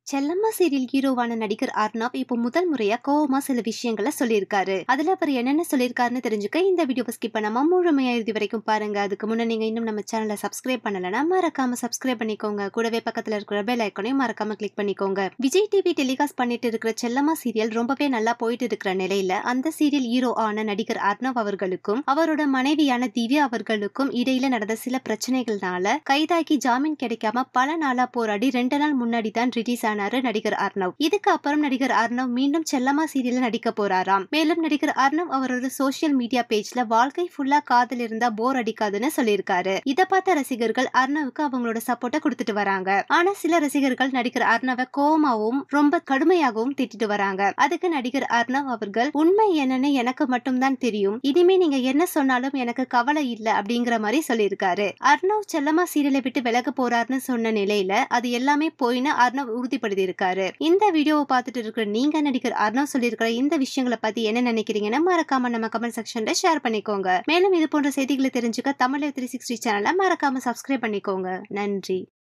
செல்லம்மா serial ஹீரோவான நடிகர் அர்ணவ் இப்போ முதல் முறையா கோவமா சில விஷயங்களை சொல்லியிருக்காரு அதுல அவர் என்னென்ன சொல்லியிருக்காருன்னு தெரிஞ்சுக்க இந்த வீடியோவை ஸ்கிப் பண்ணாம முழுமையா இறுதி வரைக்கும் பாருங்க அதுக்கு முன்ன நீங்க இன்னும் நம்ம சேனலை சப்ஸ்கிரைப் பண்ணலன்னா மறக்காம சப்ஸ்கிரைப் பண்ணிக்கோங்க கூடவே பக்கத்துல இருக்கிற பெல் ஐக்கனையும் மறக்காம கிளிக் பண்ணிக்கோங்க விஜய் டிவி டெலிகாஸ்ட் பண்ணிட்டு இருக்கிற செல்லம்மா சீரியல் ரொம்பவே நல்லா போயிட்டு இருக்கிற நிலையில அந்த சீரியல் ஹீரோ ஆன நடிகர் அர்ணவ் அவர்களுக்கும் அவரோட மனைவியான திவ்யா அவர்களுக்கும் இடையில நடந்த சில பிரச்சனைகள்னால கைதாகி ஜாமீன் கிடைக்காம பல நாளா போராடி ரெண்டு நாள் முன்னாடி தான் ரிலீஸ் ஆனாரு நடிகர் அர்ணவ் இதுக்கு அப்புறம் நடிகர் அர்ணவ் மீண்டும் செல்லம்மா சீரியல்ல நடிக்க போறாராம் மேலும் நடிகர் அர்ணவ் அவரோட சோசியல் மீடியா பேஜ்ல வாழ்க்கை ஃபுல்லா காதல் இருந்தா போர் அடிக்காதுன்னு சொல்லியிருக்காரு இத பார்த்த ரசிகர்கள் அர்ணவுக்கு அவங்களோட சப்போர்ட்டை கொடுத்துட்டு வராங்க ஆனா சில ரசிகர்கள் நடிகர் அர்ணவை கோவமாவும் ரொம்ப கடுமையாகவும் திட்டிட்டு வராங்க அதுக்கு நடிகர் அர்ணவ் அவர்கள் உண்மை என்னன்னு எனக்கு மட்டும்தான் தெரியும் இனிமே நீங்க என்ன சொன்னாலும் எனக்கு கவலை இல்ல அப்படிங்கிற மாதிரி சொல்லியிருக்காரு அர்ணவ் செல்லம்மா சீரியலை விட்டு விலக போறாருன்னு சொன்ன நிலையில அது எல்லாமே போயின்னு அர்ணவ் உறுதிப்படுத்தி இருக்காரு இந்த வீடியோவை பார்த்துட்டு இருக்கிற நீங்க நடிகர் அர்ணவ் சொல்லியிருக்கிற இந்த விஷயங்களை பத்தி என்ன நினைக்கிறீங்கன்னு மறக்காம நம்ம கமெண்ட் செக்ஷன்ல ஷேர் பண்ணிக்கோங்க மேலும் இது போன்ற செய்திகளை தெரிஞ்சுக்க தமிழ் த்ரீ சிக்ஸ்டி சேனலை மறக்காம சப்ஸ்கிரைப் பண்ணிக்கோங்க நன்றி